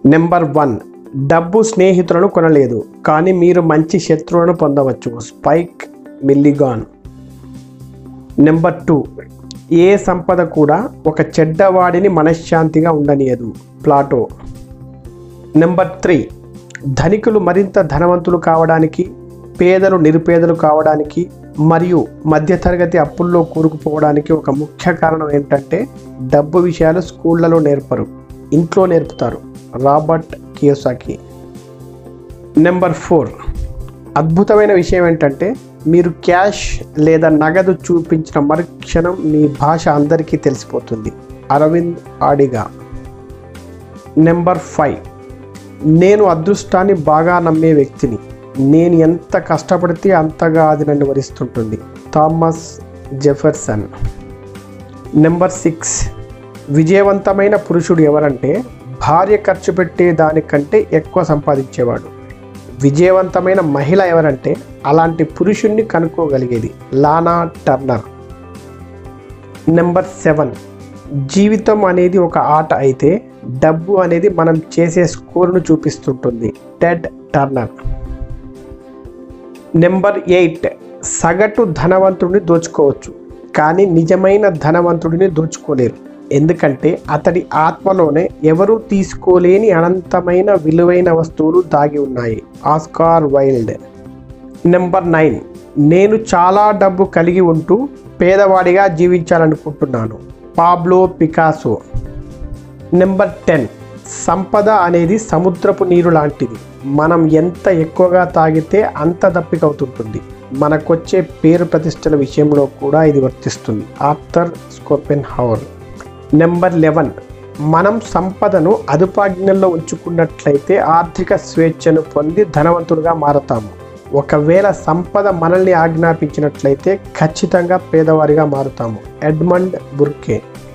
number one డబ్బు స్నేహితులను కొనలేదు కానీ మీరు మంచి శత్రువులను పొందవచ్చు స్పైక్ మిల్లిగాన్ నెంబర్ టూ ఏ సంపద కూడా ఒక చెడ్డవాడిని మనశ్శాంతిగా ఉండనీయదు ప్లాటో నెంబర్ త్రీ ధనికులు మరింత ధనవంతులు కావడానికి పేదలు నిరుపేదలు కావడానికి మరియు మధ్యతరగతి అప్పుల్లో కూరుకుపోవడానికి ఒక ముఖ్య కారణం ఏంటంటే డబ్బు విషయాలు స్కూళ్ళలో నేర్పరు ఇంట్లో నేర్పుతారు రాబర్ట్ కియోసాకి నెంబర్ ఫోర్ అద్భుతమైన విషయం ఏంటంటే మీరు క్యాష్ లేదా నగదు చూపించిన మరుక్షణం మీ భాష అందరికీ తెలిసిపోతుంది అరవింద్ ఆడిగా నెంబర్ ఫైవ్ నేను అదృష్టాన్ని బాగా నమ్మే వ్యక్తిని నేను ఎంత కష్టపడితే అంతగా అది నన్ను వరిస్తుంటుంది థామస్ జెఫర్సన్ నెంబర్ సిక్స్ విజయవంతమైన పురుషుడు ఎవరంటే భార్య ఖర్చు పెట్టే దానికంటే ఎక్కువ సంపాదించేవాడు విజయవంతమైన మహిళ ఎవరంటే అలాంటి పురుషుణ్ణి కనుక్కోగలిగేది లానా టర్నర్ నెంబర్ సెవెన్ జీవితం అనేది ఒక ఆట అయితే డబ్బు అనేది మనం చేసే స్కోర్ను చూపిస్తుంటుంది టెడ్ టర్నర్ నెంబర్ ఎయిట్ సగటు ధనవంతుడిని దోచుకోవచ్చు కానీ నిజమైన ధనవంతుడిని దోచుకోలేరు ఎందుకంటే అతడి ఆత్మలోనే ఎవరూ తీసుకోలేని అనంతమైన విలువైన వస్తువులు దాగి ఉన్నాయి ఆస్కార్ వైల్డ్ నెంబర్ నైన్ నేను చాలా డబ్బు కలిగి ఉంటూ పేదవాడిగా జీవించాలనుకుంటున్నాను పాబ్లో పికాసో నెంబర్ టెన్ సంపద అనేది సముద్రపు నీరు లాంటిది మనం ఎంత ఎక్కువగా తాగితే అంత దప్పికవుతుంటుంది మనకొచ్చే పేరు ప్రతిష్టల విషయంలో కూడా ఇది వర్తిస్తుంది Arthur Schopenhauer number eleven మనం సంపదను అదుపాజ్ఞల్లో ఉంచుకున్నట్లయితే ఆర్థిక స్వేచ్ఛను పొంది ధనవంతులుగా మారతాము ఒకవేళ సంపద మనల్ని ఆజ్ఞాపించినట్లయితే ఖచ్చితంగా పేదవారిగా మారుతాము Edmund Burke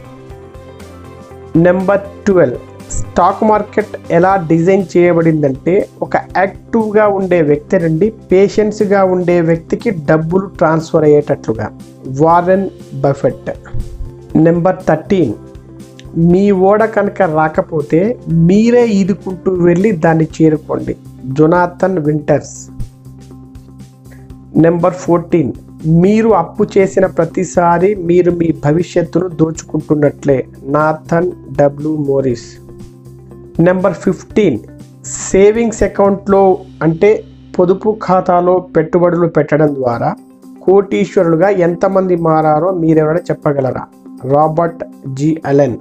number twelve stock market ఎలా డిజైన్ చేయబడిందంటే ఒక యాక్టివ్గా ఉండే వ్యక్తి నుండి పేషెన్స్గా ఉండే వ్యక్తికి డబ్బులు ట్రాన్స్ఫర్ అయ్యేటట్లుగా వారెన్ బఫెట్ నెంబర్ థర్టీన్ మీ ఓడ కనుక రాకపోతే మీరే ఈదుకుంటూ వెళ్ళి దాన్ని చేరుకోండి జొనాథన్ వింటర్స్ నెంబర్ ఫోర్టీన్ మీరు అప్పు చేసిన ప్రతిసారి మీరు మీ భవిష్యత్తును దోచుకుంటున్నట్లే Nathan W Morris number fifteen savings అకౌంట్లో అంటే పొదుపు ఖాతాలో పెట్టుబడులు పెట్టడం ద్వారా కోటీశ్వరులుగా ఎంతమంది మారారో మీరెవరైనా చెప్పగలరా Robert G Allen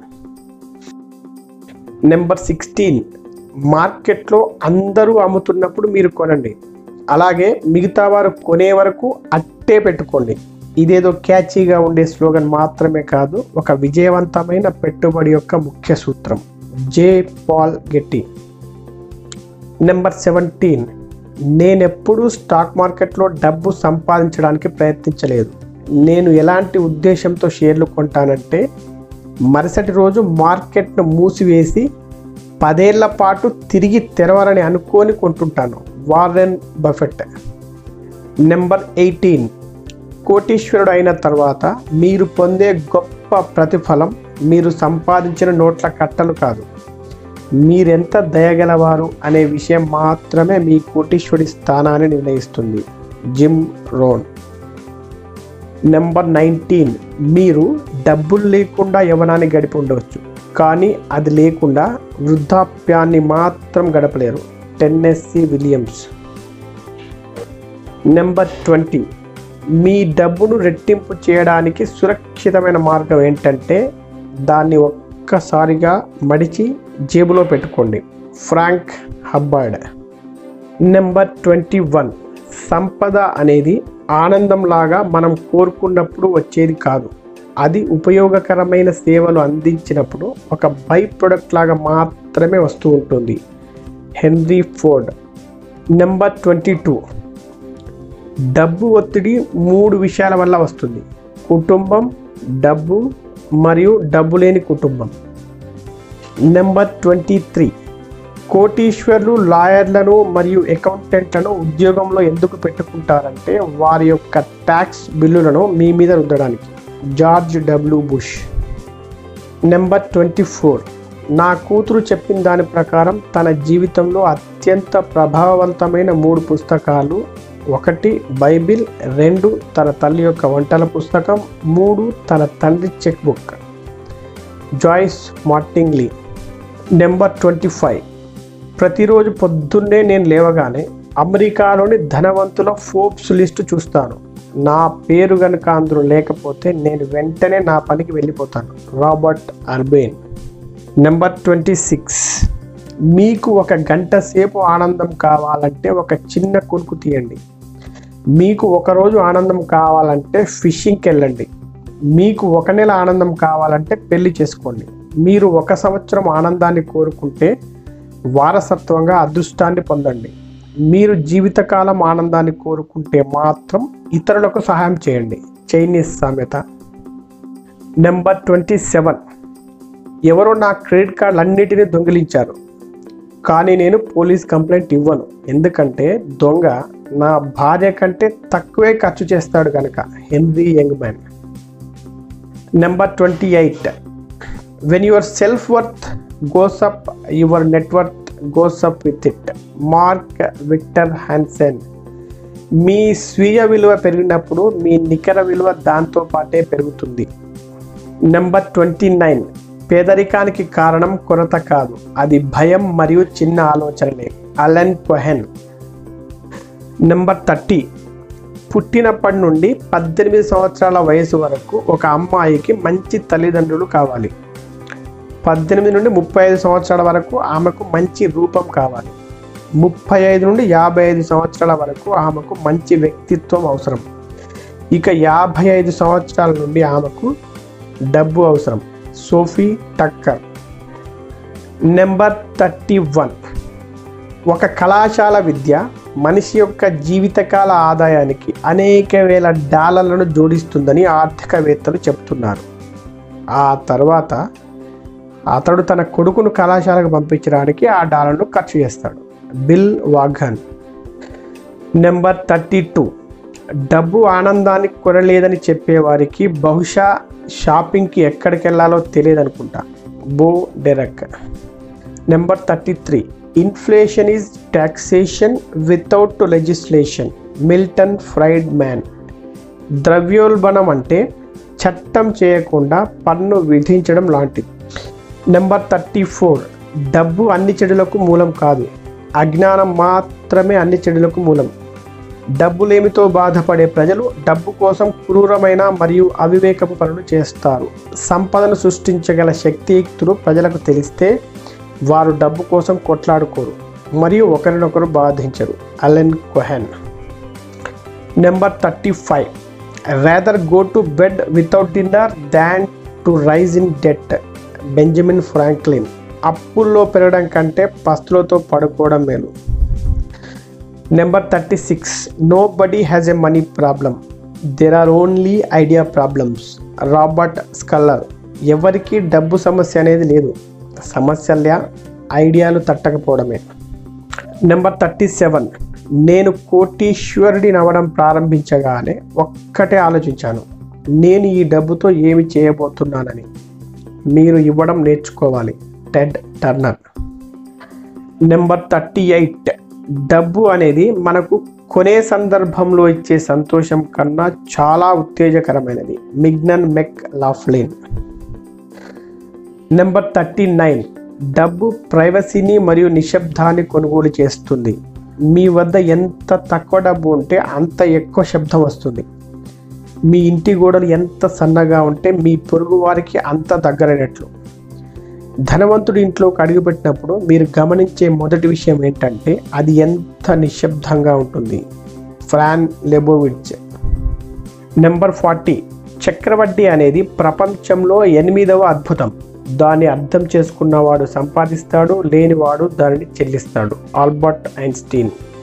number sixteen మార్కెట్లో అందరూ అమ్ముతున్నప్పుడు మీరు కొనండి అలాగే మిగతా వారు కొనే వరకు అట్టే పెట్టుకోండి ఇదేదో క్యాచీగా ఉండే స్లోగన్ మాత్రమే కాదు ఒక విజయవంతమైన పెట్టుబడి యొక్క ముఖ్య సూత్రం J Paul Getty number seventeen నేనెప్పుడూ స్టాక్ మార్కెట్లో డబ్బు సంపాదించడానికి ప్రయత్నించలేదు నేను ఎలాంటి ఉద్దేశంతో షేర్లు కొంటానంటే మరుసటి రోజు మార్కెట్ను మూసివేసి పదేళ్ల పాటు తిరిగి తెరవాలని అనుకొని కొంటుంటాను వారెన్ బఫెట్ నెంబర్ ఎయిటీన్ కోటీశ్వరుడు అయిన తర్వాత మీరు పొందే గొప్ప ప్రతిఫలం మీరు సంపాదించిన నోట్ల కట్టలు కాదు మీరెంత దయగలవారు అనే విషయం మాత్రమే మీ కోటీశ్వరుడి స్థానాన్ని నిర్ణయిస్తుంది జిమ్ రోన్ నెంబర్ నైన్టీన్ మీరు డబ్బులు లేకుండా యవనాన్ని గడిపి ఉండవచ్చు కానీ అది లేకుండా వృద్ధాప్యాన్ని మాత్రం గడపలేరు టెన్నెస్సీ విలియమ్స్ నెంబర్ ట్వంటీ మీ డబ్బును రెట్టింపు చేయడానికి సురక్షితమైన మార్గం ఏంటంటే దాన్ని ఒక్కసారిగా మడిచి జేబులో పెట్టుకోండి Frank Hubbard number twenty one సంపద అనేది ఆనందంలాగా మనం కోరుకున్నప్పుడు వచ్చేది కాదు అది ఉపయోగకరమైన సేవలు అందించినప్పుడు ఒక బై ప్రొడక్ట్ లాగా మాత్రమే వస్తూ ఉంటుంది Henry Ford number twenty two డబ్బు ఒత్తిడి మూడు విషయాల వల్ల వస్తుంది కుటుంబం డబ్బు మరియు డబ్బు లేని కుటుంబం నెంబర్ ట్వంటీ త్రీ కోటీశ్వర్లు లాయర్లను మరియు అకౌంటెంట్లను ఉద్యోగంలో ఎందుకు పెట్టుకుంటారంటే వారి యొక్క ట్యాక్స్ బిల్లులను మీ మీద రుద్దడానికి George W Bush number twenty four నా కూతురు చెప్పిన దాని ప్రకారం తన జీవితంలో అత్యంత ప్రభావవంతమైన మూడు పుస్తకాలు ఒకటి బైబిల్ రెండు తన తల్లి యొక్క వంటల పుస్తకం మూడు తన తండ్రి cheque book Joyce Martingly number twenty five ప్రతిరోజు పొద్దున్నే నేను లేవగానే అమెరికాలోని ధనవంతుల ఫోర్బ్స్ లిస్టు చూస్తాను నా పేరు కనుక అందులో లేకపోతే నేను వెంటనే నా పనికి వెళ్ళిపోతాను Robert Orben number twenty six మీకు ఒక గంట సేపు ఆనందం కావాలంటే ఒక చిన్న కొనుక్కు తీయండి మీకు ఒకరోజు ఆనందం కావాలంటే ఫిషింగ్కి వెళ్ళండి మీకు ఒక నెల ఆనందం కావాలంటే పెళ్లి చేసుకోండి మీరు ఒక సంవత్సరం ఆనందాన్ని కోరుకుంటే వారసత్వంగా అదృష్టాన్ని పొందండి మీరు జీవితకాలం ఆనందాన్ని కోరుకుంటే మాత్రం ఇతరులకు సహాయం చేయండి చైనీస్ సామెత నెంబర్ ట్వంటీ సెవెన్ ఎవరో నా క్రెడిట్ కార్డులు అన్నిటినీ దొంగిలించారు కానీ నేను పోలీస్ కంప్లైంట్ ఇవ్వను ఎందుకంటే దొంగ నా భార్య కంటే తక్కువే ఖర్చు చేస్తాడు కనుక Henry Youngman number twenty eight when your self worth goes up your net worth goes up with it Mark Victor Hansen మీ స్వీయ విలువ పెరిగినప్పుడు మీ నికర విలువ దాంతో పాటే పెరుగుతుంది నెంబర్ ట్వంటీ నైన్ పేదరికానికి కారణం కొరత కాదు అది భయం మరియు చిన్న ఆలోచనలే అలెన్ కొహెన్ నెంబర్ థర్టీ పుట్టినప్పటి నుండి పద్దెనిమిది సంవత్సరాల వయసు వరకు ఒక అమ్మాయికి మంచి తల్లిదండ్రులు కావాలి పద్దెనిమిది నుండి ముప్పై ఐదు సంవత్సరాల వరకు ఆమెకు మంచి రూపం కావాలి ముప్పై ఐదు నుండి యాభై ఐదు సంవత్సరాల వరకు ఆమెకు మంచి వ్యక్తిత్వం అవసరం ఇక యాభై ఐదు సంవత్సరాల నుండి ఆమెకు డబ్బు అవసరం Sophie Tucker number thirty one ఒక కళాశాల విద్య మనిషి యొక్క జీవితకాల ఆదాయానికి అనేక వేల డాలర్లను జోడిస్తుందని ఆర్థికవేత్తలు చెప్తున్నారు ఆ తర్వాత అతడు తన కొడుకును కళాశాలకు పంపించడానికి ఆ డాలర్ను ఖర్చు చేస్తాడు Bill Vaughan number thirty two డబ్బు ఆనందాన్ని కొనలేదని చెప్పేవారికి బహుశా షాపింగ్కి ఎక్కడికి వెళ్ళాలో తెలియదు అనుకుంటా Bo Derek number thirty three inflation is taxation without legislation Milton Friedman ద్రవ్యోల్బణం అంటే చట్టం చేయకుండా పన్ను విధించడం లాంటిది నెంబర్ థర్టీ ఫోర్ డబ్బు అన్ని చెడులకు మూలం కాదు అజ్ఞానం మాత్రమే అన్ని చెడులకు మూలం డబ్బులేమితో బాధపడే ప్రజలు డబ్బు కోసం క్రూరమైన మరియు అవివేకపు పనులు చేస్తారు సంపదను సృష్టించగల శక్తియుక్తులు ప్రజలకు తెలిస్తే వారు డబ్బు కోసం కొట్లాడుకోరు మరియు ఒకరినొకరు బాధించరు Alan Cohen number thirty five rather go to bed without dinner than to rise in debt Benjamin Franklin అప్పుల్లో పెరగడం కంటే పస్తులతో పడుకోవడం మేలు number thirty six nobody has a money problem there are only idea problems Robert Schuller ఎవరికి డబ్బు సమస్య అనేది లేదు సమస్యలే ఐడియాలు తట్టకపోవడమే నెంబర్ థర్టీ సెవెన్ నేను కోటీశ్వరుడిని అవ్వడం ప్రారంభించగానే ఒక్కటే ఆలోచించాను నేను ఈ డబ్బుతో ఏమి చేయబోతున్నానని మీరు ఇవ్వడం నేర్చుకోవాలి Ted Turner number thirty eight డబ్బు అనేది మనకు కొనే సందర్భంలో ఇచ్చే సంతోషం కన్నా చాలా ఉత్తేజకరమైనది Mignon McLaughlin number thirty nine డబ్బు ప్రైవసీని మరియు నిశ్శబ్దాన్ని కొనుగోలు చేస్తుంది మీ వద్ద ఎంత తక్కువ డబ్బు ఉంటే అంత ఎక్కువ శబ్దం వస్తుంది మీ ఇంటి గోడలు ఎంత సన్నగా ఉంటే మీ పొరుగు వారికి అంత దగ్గరైనట్లు ధనవంతుడి ఇంట్లోకి అడుగుపెట్టినప్పుడు మీరు గమనించే మొదటి విషయం ఏంటంటే అది ఎంత నిశ్శబ్దంగా ఉంటుంది ఫ్రాన్ లెబోవిడ్జ్ నెంబర్ ఫార్టీ చక్రవడ్డీ అనేది ప్రపంచంలో ఎనిమిదవ అద్భుతం దాన్ని అర్థం చేసుకున్నవాడు సంపాదిస్తాడు లేనివాడు దానిని చెల్లిస్తాడు ఆల్బర్ట్ ఐన్స్టీన్